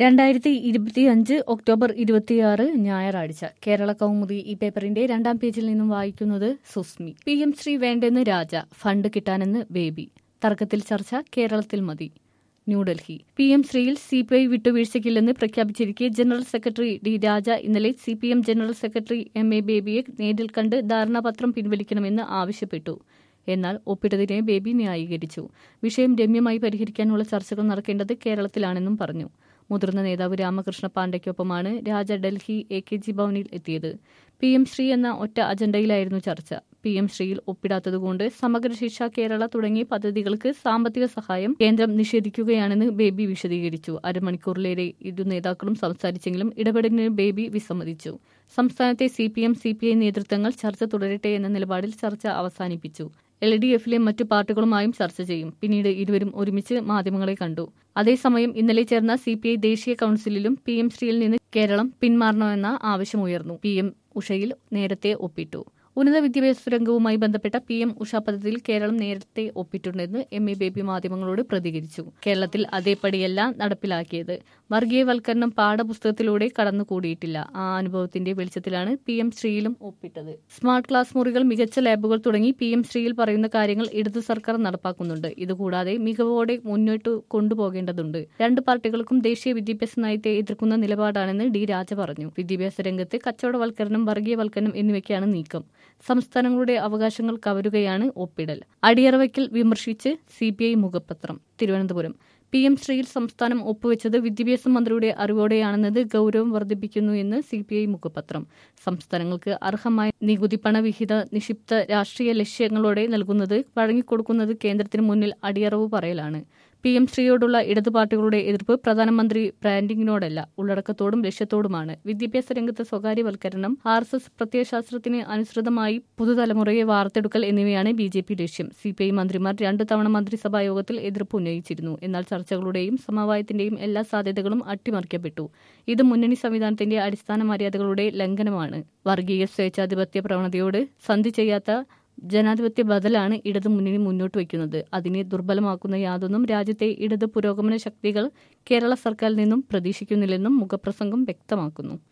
രണ്ടായിരത്തി ഇരുപത്തിയഞ്ച് ഒക്ടോബർ ഇരുപത്തിയാറ് ഞായറാഴ്ച കേരള കൗമുദി ഈ പേപ്പറിന്റെ രണ്ടാം പേജിൽ നിന്നും വായിക്കുന്നത് സുസ്മി പി എം ശ്രീ വേണ്ടെന്ന് രാജ ഫണ്ട് കിട്ടാനെന്ന് ബേബി തർക്കത്തിൽ ചർച്ച കേരളത്തിൽ മതി ന്യൂഡൽഹി പി എം ശ്രീയിൽ സി പി ഐ വിട്ടുവീഴ്ചയ്ക്കില്ലെന്ന് പ്രഖ്യാപിച്ചിരിക്കെ ജനറൽ സെക്രട്ടറി ഡി രാജ ഇന്നലെ C P M general secretary M A ബേബിയെ നേരിൽ കണ്ട് ധാരണാപത്രം പിൻവലിക്കണമെന്ന് ആവശ്യപ്പെട്ടു എന്നാൽ ഒപ്പിട്ടതിനെ ബേബി ന്യായീകരിച്ചു വിഷയം രമ്യമായി പരിഹരിക്കാനുള്ള ചർച്ചകൾ നടക്കേണ്ടത് കേരളത്തിലാണെന്നും പറഞ്ഞു മുതിർന്ന നേതാവ് രാമകൃഷ്ണ പാണ്ഡയ്ക്കൊപ്പമാണ് Raja Delhi A K G ഭവനിൽ എത്തിയത് പി എം ശ്രീ എന്ന ഒറ്റ അജണ്ടയിലായിരുന്നു ചർച്ച പി എം ശ്രീയിൽ ഒപ്പിടാത്തതുകൊണ്ട് സമഗ്ര ശിക്ഷ കേരള തുടങ്ങിയ പദ്ധതികൾക്ക് സാമ്പത്തിക സഹായം കേന്ദ്രം നിഷേധിക്കുകയാണെന്ന് ബേബി വിശദീകരിച്ചു അരമണിക്കൂറിലേറെ ഇരു നേതാക്കളും സംസാരിച്ചെങ്കിലും ഇടപെടലിന് ബേബി വിസമ്മതിച്ചു സംസ്ഥാനത്തെ C P M C P I നേതൃത്വങ്ങൾ ചർച്ച തുടരട്ടെ എന്ന നിലപാടിൽ ചർച്ച അവസാനിപ്പിച്ചു എൽ ഡി എഫിലെ മറ്റു പാർട്ടികളുമായും ചർച്ച ചെയ്യും പിന്നീട് ഇരുവരും ഒരുമിച്ച് മാധ്യമങ്ങളെ കണ്ടു അതേസമയം ഇന്നലെ ചേർന്ന സി പി ഐ ദേശീയ കൌൺസിലിലും പി എം ശ്രീയിൽ നിന്ന് കേരളം പിന്മാറണമെന്ന ആവശ്യമുയർന്നു പി എം ഉഷയിൽ നേരത്തെ ഒപ്പിട്ടു ഉന്നത വിദ്യാഭ്യാസ രംഗവുമായി ബന്ധപ്പെട്ട പി എം ഉഷ പദ്ധതിയിൽ കേരളം നേരത്തെ ഒപ്പിട്ടുണ്ടെന്ന് എം എ ബേബി മാധ്യമങ്ങളോട് പ്രതികരിച്ചു കേരളത്തിൽ അതേപടിയല്ല നടപ്പിലാക്കിയത് വർഗീയവൽക്കരണം പാഠപുസ്തകത്തിലൂടെ കടന്നുകൂടിയിട്ടില്ല ആ അനുഭവത്തിന്റെ വെളിച്ചത്തിലാണ് പി എം ശ്രീയിലും ഒപ്പിട്ടത് സ്മാർട്ട് ക്ലാസ് മുറികൾ മികച്ച ലാബുകൾ തുടങ്ങി പി എം ശ്രീയിൽ പറയുന്ന കാര്യങ്ങൾ ഇടതു സർക്കാർ നടപ്പാക്കുന്നുണ്ട് ഇതുകൂടാതെ മികവോടെ മുന്നോട്ട് കൊണ്ടുപോകേണ്ടതുണ്ട് രണ്ട് പാർട്ടികൾക്കും ദേശീയ വിദ്യാഭ്യാസ നയത്തെ എതിർക്കുന്ന നിലപാടാണെന്ന് ഡി രാജ പറഞ്ഞു വിദ്യാഭ്യാസ രംഗത്ത് കച്ചവടവൽക്കരണം വർഗീയവൽക്കരണം എന്നിവയ്ക്കാണ് നീക്കം സംസ്ഥാനങ്ങളുടെ അവകാശങ്ങൾ കവരുകയാണ് ഒപ്പിടൽ അടിയറവയ്ക്കൽ വിമർശിച്ച് സി പി ഐ മുഖപത്രം തിരുവനന്തപുരം പി എം ശ്രീയിൽ സംസ്ഥാനം ഒപ്പുവെച്ചത് വിദ്യാഭ്യാസ മന്ത്രിയുടെ അറിവോടെയാണെന്നത് ഗൌരവം വർദ്ധിപ്പിക്കുന്നു എന്ന് സി പി ഐ മുഖപത്രം സംസ്ഥാനങ്ങൾക്ക് അർഹമായ നികുതി പണവിഹിത നിക്ഷിപ്ത രാഷ്ട്രീയ ലക്ഷ്യങ്ങളോടെ നൽകുന്നത് വഴങ്ങിക്കൊടുക്കുന്നത് കേന്ദ്രത്തിന് മുന്നിൽ അടിയറവ് പറയലാണ് പി എം ശ്രീയോടുള്ള ഇടതു പാർട്ടികളുടെ എതിർപ്പ് പ്രധാനമന്ത്രി ബ്രാൻഡിങ്ങിനോടല്ല ഉള്ളടക്കത്തോടും ലക്ഷ്യത്തോടുമാണ് വിദ്യാഭ്യാസ രംഗത്ത് സ്വകാര്യവൽക്കരണം ആർ എസ് എസ് പ്രത്യയശാസ്ത്രത്തിന് അനുസൃതമായി പുതുതലമുറയെ വാർത്തെടുക്കൽ എന്നിവയാണ് ബി ജെ പി ലക്ഷ്യം സി പി ഐ മന്ത്രിമാർ രണ്ടു തവണ മന്ത്രിസഭാ യോഗത്തിൽ എതിർപ്പ് ഉന്നയിച്ചിരുന്നു എന്നാൽ ചർച്ചകളുടെയും സമവായത്തിന്റെയും എല്ലാ സാധ്യതകളും അട്ടിമറിക്കപ്പെട്ടു ഇത് മുന്നണി സംവിധാനത്തിന്റെ അടിസ്ഥാന മര്യാദകളുടെ ലംഘനമാണ് വർഗീയ സ്വേച്ഛാധിപത്യ പ്രവണതയോട് സന്ധി ചെയ്യാത്ത ജനാധിപത്യ ബദലാണ് ഇടതു മുന്നണി മുന്നോട്ട് വയ്ക്കുന്നത് അതിനെ ദുർബലമാക്കുന്ന യാതൊന്നും രാജ്യത്തെ ഇടത് പുരോഗമന ശക്തികൾ കേരള സർക്കാരിൽ നിന്നും പ്രതീക്ഷിക്കുന്നില്ലെന്നും മുഖപ്രസംഗം വ്യക്തമാക്കുന്നു